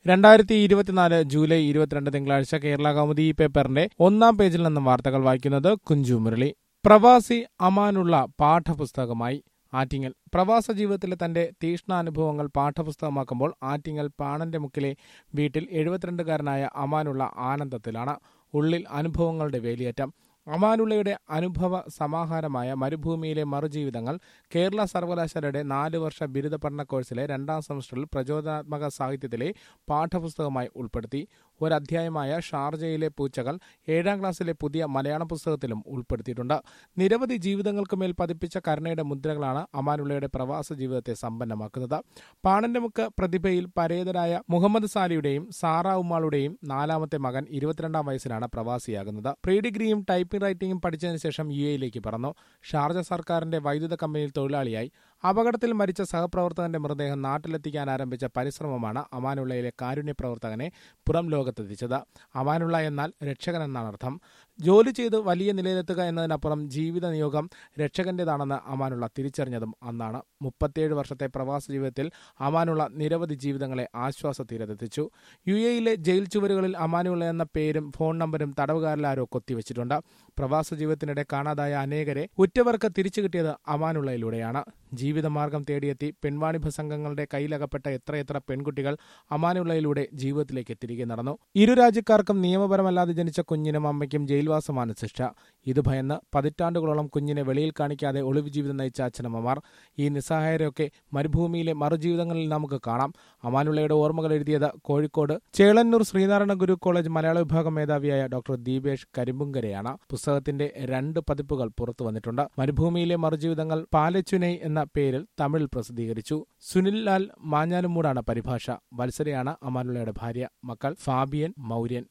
രണ്ടായിരത്തി ഇരുപത്തിനാല് ജൂലൈ ഇരുപത്തിരണ്ട് തിങ്കളാഴ്ച കേരള കൗമുദി പേപ്പറിന്റെ ഒന്നാം പേജിൽ നിന്നും വാർത്തകൾ വായിക്കുന്നത് കുഞ്ചു മുരളി പ്രവാസി അമാനുള്ള പാഠപുസ്തകമായി ആറ്റിങ്ങൽ പ്രവാസ ജീവിതത്തിലെ തന്റെ തീഷ്ണാനുഭവങ്ങൾ പാഠപുസ്തകമാക്കുമ്പോൾ ആറ്റിങ്ങൽ പാണന്റെ മുക്കിലെ വീട്ടിൽ എഴുപത്തിരണ്ടുകാരനായ അമാനുള്ള ആനന്ദത്തിലാണ് ഉള്ളിൽ അനുഭവങ്ങളുടെ വേലിയേറ്റം അമാനുള്ളയുടെ അനുഭവ സമാഹാരമായ മരുഭൂമിയിലെ മറുജീവിതങ്ങൾ കേരള സർവകലാശാലയുടെ നാല് വർഷ ബിരുദ പഠന കോഴ്സിലെ രണ്ടാം സെമസ്റ്ററിൽ പ്രചോദനാത്മക സാഹിത്യത്തിലെ പാഠപുസ്തകമായി ഉൾപ്പെടുത്തി ഒരധ്യായമായ ഷാർജയിലെ പൂച്ചകൾ ഏഴാം ക്ലാസ്സിലെ പുതിയ മലയാള പുസ്തകത്തിലും ഉൾപ്പെടുത്തിയിട്ടുണ്ട് നിരവധി ജീവിതങ്ങൾക്ക് മേൽ പതിപ്പിച്ച കരുണയുടെ മുദ്രകളാണ് അമാനുള്ളയുടെ പ്രവാസ ജീവിതത്തെ സമ്പന്നമാക്കുന്നത് പാണന്റെ മുക്ക് പ്രതിഭയിൽ പരേതരായ മുഹമ്മദ് സാലിയുടെയും സാറ ഉമ്മാളുടെയും നാലാമത്തെ മകൻ ഇരുപത്തിരണ്ടാം വയസ്സിലാണ് പ്രവാസിയാകുന്നത് പ്രീ ഡിഗ്രിയും ടൈപ്പിംഗ് റൈറ്റിംഗും പഠിച്ചതിന് ശേഷം യു എയിലേക്ക് പറന്നു ഷാർജ സർക്കാരിന്റെ വൈദ്യുത കമ്പനിയിൽ തൊഴിലാളിയായി അപകടത്തിൽ മരിച്ച സഹപ്രവർത്തകന്റെ മൃതദേഹം നാട്ടിലെത്തിക്കാൻ ആരംഭിച്ച പരിശ്രമമാണ് അമാനുള്ളയിലെ കാരുണ്യ പ്രവർത്തകനെ പുറം ലോകത്തെത്തിച്ചത് അമാനുള്ള എന്നാൽ രക്ഷകൻ എന്നാണ് അർത്ഥം ജോലി ചെയ്ത് വലിയ നിലയിലെത്തുക എന്നതിനപ്പുറം ജീവിത നിയോഗം രക്ഷകന്റേതാണെന്ന് അമാനുള്ള തിരിച്ചറിഞ്ഞതും അന്നാണ് മുപ്പത്തിയേഴ് വർഷത്തെ പ്രവാസ ജീവിതത്തിൽ അമാനുള്ള നിരവധി ജീവിതങ്ങളെ ആശ്വാസ തീരത്തെത്തിച്ചു യു എയിലെ ജയിൽ ചുവരുകളിൽ അമാനുള്ള എന്ന പേരും ഫോൺ നമ്പരും തടവുകാരിലാരോ കൊത്തിവെച്ചിട്ടുണ്ട് പ്രവാസ ജീവിതത്തിനിടെ കാണാതായ അനേകരെ ഉറ്റവർക്ക് തിരിച്ചു കിട്ടിയത് അമാനുള്ളയിലൂടെയാണ് ജീവിതമാർഗം തേടിയെത്തി പെൺവാണിഭ സംഘങ്ങളുടെ കയ്യിലകപ്പെട്ട എത്രയെത്ര പെൺകുട്ടികൾ അമാനുള്ളയിലൂടെ ജീവിതത്തിലേക്ക് തിരികെ നടന്നു ഇരു രാജ്യക്കാർക്കും നിയമപരമല്ലാതെ ജനിച്ച കുഞ്ഞിനും അമ്മയ്ക്കും ജയിൽവാസമാണ് ശിക്ഷ ഇത് ഭയന്ന് പതിറ്റാണ്ടുകളോളം കുഞ്ഞിനെ വെളിയിൽ കാണിക്കാതെ ഒളിവ് ജീവിതം നയിച്ച അച്ഛനമ്മമാർ ഈ നിസ്സഹായരെയൊക്കെ മരുഭൂമിയിലെ മറുജീവിതങ്ങളിൽ നമുക്ക് കാണാം അമാനുള്ളയുടെ ഓർമ്മകൾ എഴുതിയത് കോഴിക്കോട് ചേളന്നൂർ ശ്രീനാരായണ ഗുരു കോളേജ് മലയാള വിഭാഗം മേധാവിയായ ഡോക്ടർ ദീപേഷ് കരിമ്പുങ്കരയാണ് പുസ്തകത്തിന്റെ രണ്ട് പതിപ്പുകൾ പുറത്തു വന്നിട്ടുണ്ട് മരുഭൂമിയിലെ മറുജീവിതങ്ങൾ പാലച്ചുനൈ എന്ന പേരിൽ തമിഴിൽ പ്രസിദ്ധീകരിച്ചു സുനിൽ ലാൽ മാഞ്ഞാലുമൂടാണ് പരിഭാഷ വത്സരയാണ് അമാനുള്ളയുടെ ഭാര്യ മക്കൾ ഫാബിയൻ മൗര്യൻ